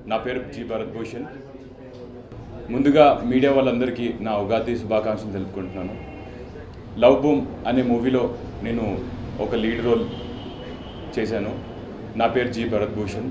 నా పేరు జి భరత్ భూషణ్ ముందుగా మీడియా వాళ్ళందరికీ నా ఉగాది శుభాకాంక్షలు తెలుపుకుంటున్నాను లవ్ బూమ్ అనే మూవీలో నేను ఒక లీడ్ రోల్ చేశాను నా పేరు జి భరత్ భూషణ్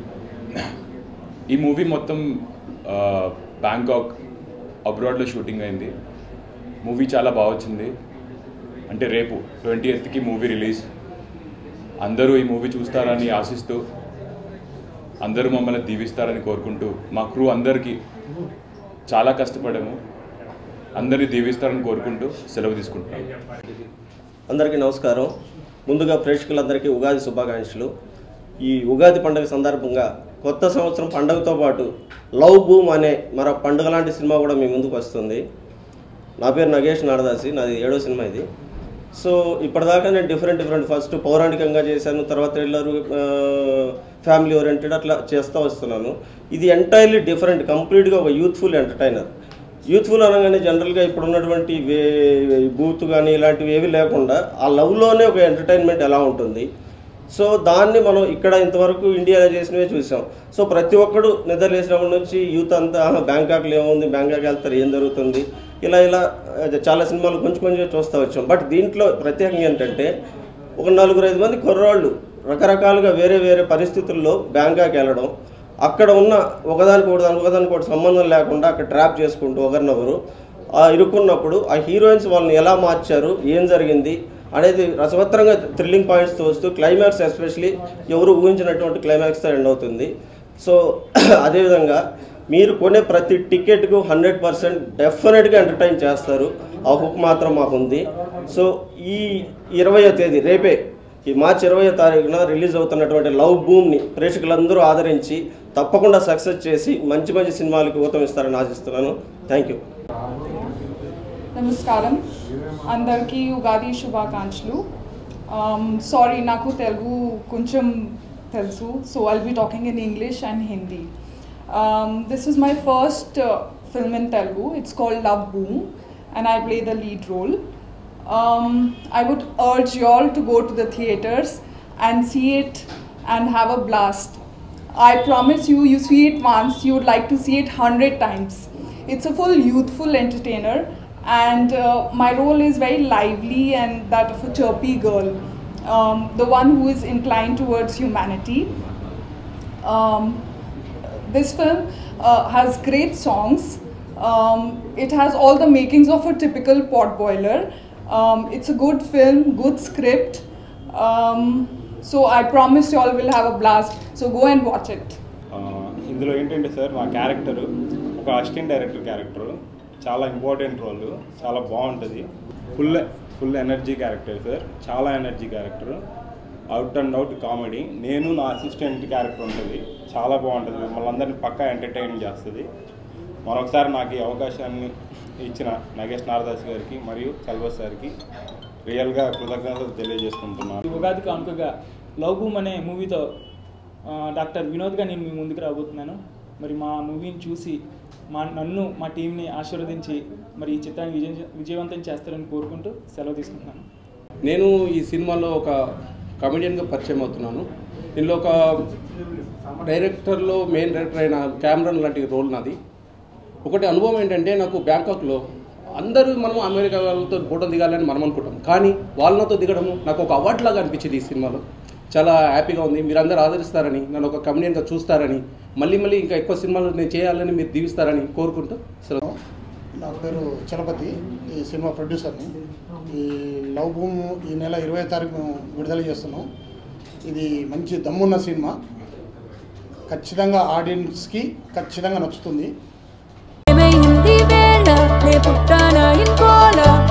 ఈ మూవీ మొత్తం ఆ, బ్యాంకాక్ అబ్రాడ్లో షూటింగ్ అయింది మూవీ చాలా బాగా వచ్చింది అంటే రేపు ట్వంటీ ఎయిత్కి మూవీ రిలీజ్ అందరూ ఈ మూవీ చూస్తారని ఆశిస్తూ అందరూ మమ్మల్ని దీవిస్తారని కోరుకుంటూ మా క్రూ అందరికీ చాలా కష్టపడాము అందరినీ దీవిస్తారని కోరుకుంటూ సెలవు తీసుకుంటున్నాను అందరికీ నమస్కారం ముందుగా ప్రేక్షకులందరికీ ఉగాది శుభాకాంక్షలు ఈ ఉగాది పండుగ సందర్భంగా కొత్త సంవత్సరం పండుగతో పాటు లవ్ బూమ్ అనే మరో పండుగ లాంటి సినిమా కూడా మీ ముందుకు వస్తుంది నా పేరు నగేష్ నారదాసి నాది ఏడో సినిమా ఇది సో ఇప్పటిదాకా నేను డిఫరెంట్ డిఫరెంట్ ఫస్ట్ పౌరాణికంగా చేశాను తర్వాత థ్రిల్లర్ ఫ్యామిలీ ఓరియంటెడ్ అట్లా చేస్తూ వస్తున్నాను ఇది ఎంటైర్లీ డిఫరెంట్ కంప్లీట్గా ఒక యూత్ఫుల్ ఎంటర్టైనర్ యూత్ఫుల్ అనగానే జనరల్గా ఇప్పుడు ఉన్నటువంటి వే బూత్ కానీ ఇలాంటివి ఏవి లేకుండా ఆ లవ్లోనే ఒక ఎంటర్టైన్మెంట్ ఎలా ఉంటుంది సో దాన్ని మనం ఇక్కడ ఇంతవరకు ఇండియాలో చేసినవే చూసాం సో ప్రతి ఒక్కడు నిద్ర లేచినప్పటి నుంచి యూత్ అంతా "ఆహా, బ్యాంకాక్లో ఏముంది బ్యాంకాక్ వెళ్తారు ఏం జరుగుతుంది ఇలా ఇలా ఆ, చాలా సినిమాలు కొంచెం కొంచెం చూస్తూ వచ్చాం బట్ దీంట్లో ప్రత్యేకంగా ఏంటంటే ఒక నలుగురు ఐదు మంది కుర్రాళ్ళు రకరకాలుగా వేరే వేరే పరిస్థితుల్లో బ్యాంకాక్ వెళ్ళడం అక్కడ ఉన్న ఒకదానికి ఒకదానికి ఒకదానికి ఒకటి సంబంధం లేకుండా అక్కడ ట్రాప్ చేసుకుంటూ ఒకరినొకరు ఆ ఇరుక్కున్నప్పుడు ఆ హీరోయిన్స్ వాళ్ళని ఎలా మార్చారు ఏం జరిగింది అనేది రసవత్తరంగా థ్రిల్లింగ్ పాయింట్స్తో వస్తూ క్లైమాక్స్ ఎస్పెషలీ ఎవరు ఊహించినటువంటి క్లైమాక్స్తో ఎండ్ అవుతుంది సో అదేవిధంగా మీరు కొనే ప్రతి టికెట్కు హండ్రెడ్ పర్సెంట్ డెఫినెట్గా ఎంటర్టైన్ చేస్తారు ఆ హుక్ మాత్రం మాకు ఉంది సో ఈ ఇరవయో తేదీ రేపే ఈ మార్చి ఇరవయో తారీఖున రిలీజ్ అవుతున్నటువంటి లవ్ బూమ్ని ప్రేక్షకులందరూ ఆదరించి తప్పకుండా సక్సెస్ చేసి మంచి మంచి సినిమాలకి ఊతం ఇస్తారని ఆశిస్తున్నాను థ్యాంక్ యూ నమస్కారం అందరికీ ఉగాది శుభాకాంక్షలు సారీ నాకు తెలుగు కొంచెం తెలుసు so I'll be talking in English and Hindi this is my first film in Telugu it's called Love Boom and I play the lead role I would urge you all to go to the theaters and see it and have a blast. I promise you, you see it once, you would like to see it hundred times. It's a full youthful entertainer, and uh, my role is very lively and that of a chirpy girl, um, the one who is inclined towards humanity. Um, this film uh, has great songs. Um, it has all the makings of a typical pot boiler. Um, it's a good film, good script. Um, so I promise you all will have a blast. So go and watch it. ఆ, ఇందులో ఏంటంటే sir నా character ఒక assistant director character చాలా important role చాలా బాగుంటుంది full full energy character sir చాలా energy character out and out comedy నేను నా అసిస్టెంట్ క్యారెక్టర్ ఉంటుంది చాలా బాగుంటుంది మిమ్మల్ని అందరినీ పక్కా ఎంటర్టైన్ చేస్తుంది మరొకసారి నాకు ఈ అవకాశాన్ని ఇచ్చిన నగేష్ నారదాస్ గారికి మరియు చల్వస్ సార్కి రియల్గా కృతజ్ఞతలు తెలియజేసుకుంటున్నాను ఈ ఉగాదికి అనుకోగా లవ్ బూమ్ అనే మూవీతో ఆ, డాక్టర్ వినోద్గా నేను మీ ముందుకు రాబోతున్నాను మరి మా మూవీని చూసి మా నన్ను మా టీంని ఆశీర్వదించి మరి ఈ చిత్రాన్ని విజయ విజయవంతం చేస్తారని కోరుకుంటూ సెలవు తీసుకుంటున్నాను నేను ఈ సినిమాలో ఒక కమెడియన్గా పరిచయం అవుతున్నాను దీనిలో ఒక డైరెక్టర్లో మెయిన్ డైరెక్టర్ అయిన కెమెరాన్ లాంటి రోల్ నాది ఒకటి అనుభవం ఏంటంటే నాకు బ్యాంకాక్లో అందరూ మనం అమెరికా వాళ్ళతో ఫోటో దిగాలని మనం అనుకుంటాం కానీ వాళ్ళతో దిగడము నాకు ఒక అవార్డు లాగా అనిపించింది ఈ సినిమాలో చాలా హ్యాపీగా ఉంది మీరు అందరూ ఆదరిస్తారని నన్ను ఒక కమెడియన్గా చూస్తారని మళ్ళీ మళ్ళీ ఇంకా ఎక్కువ సినిమాలు నేను చేయాలని మీరు దీవిస్తారని కోరుకుంటూ సెలవు నా పేరు చలపతి ఈ సినిమా ప్రొడ్యూసర్ని ఈ లవ్ భూమ్ ఈ నెల ఇరవై తారీఖు మేము విడుదల చేస్తున్నాం ఇది మంచి దమ్మున్న సినిమా ఖచ్చితంగా ఆడియన్స్కి ఖచ్చితంగా నచ్చుతుంది ఏమైంది వేళ నే పుట్టానా ఇంకోలా